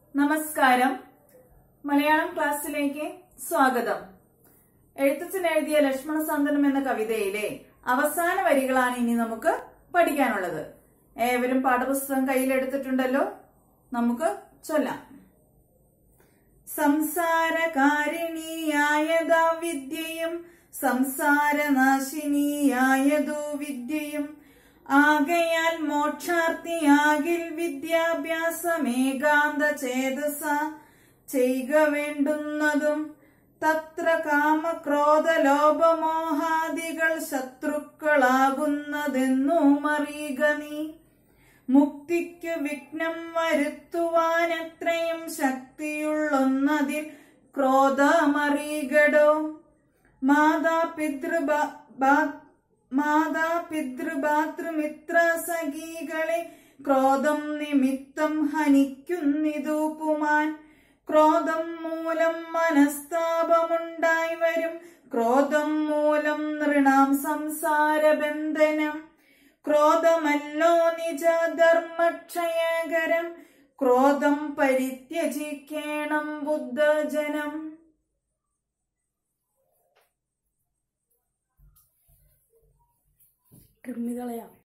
നമസ്കാരം മലയാളം ക്ലാസ്സിലേക്ക് സ്വാഗതം എഴുത്തച്ഛൻ എഴുതിയ ലക്ഷ്മണ സന്തനം എന്ന കവിതയിലെ അവസാന വരികളാണ് ഇനി നമുക്ക് പഠിക്കാനുള്ളത് ഏവരും പാഠപുസ്തകം കയ്യിലെടുത്തിട്ടുണ്ടല്ലോ നമുക്ക് ചൊല്ലാം സംസാരകാരിണിയായതാ വിദ്യയും സംസാരനാശിനിയായതോ വിദ്യയും ആകയാൽ മോക്ഷാർത്ഥിയാകിൽ വിദ്യാഭ്യാസമേകാന്ത ചേതസ ചെയ്യുക വേണ്ടുന്നതും തത്ര കാമക്രോധലോഭമോഹാദികൾ ശത്രുക്കളാകുന്നതെന്നും അറിയുക നീ മുക്തിക്ക് വിഘ്നം വരുത്തുവാനെത്രയും ശക്തിയുള്ളൊന്നതിൽ ക്രോധമറികടോ മാതാപിതൃ മാതാപിതൃഭാതൃമിത്ര സഖീകളെ ക്രോധം നിമിത്തം ഹനിക്കുന്നിതു പുമാൻ ക്രോധം മൂലം മനസ്താപമുണ്ടായി വരും ക്രോധം മൂലം നൃണാം സംസാരബന്ധനം ക്രോധമല്ലോ നിജധർമ്മക്ഷയകരം ക്രോധം പരിത്യജിക്കേണം ബുദ്ധജനം ട്രിമ്മികളെയാ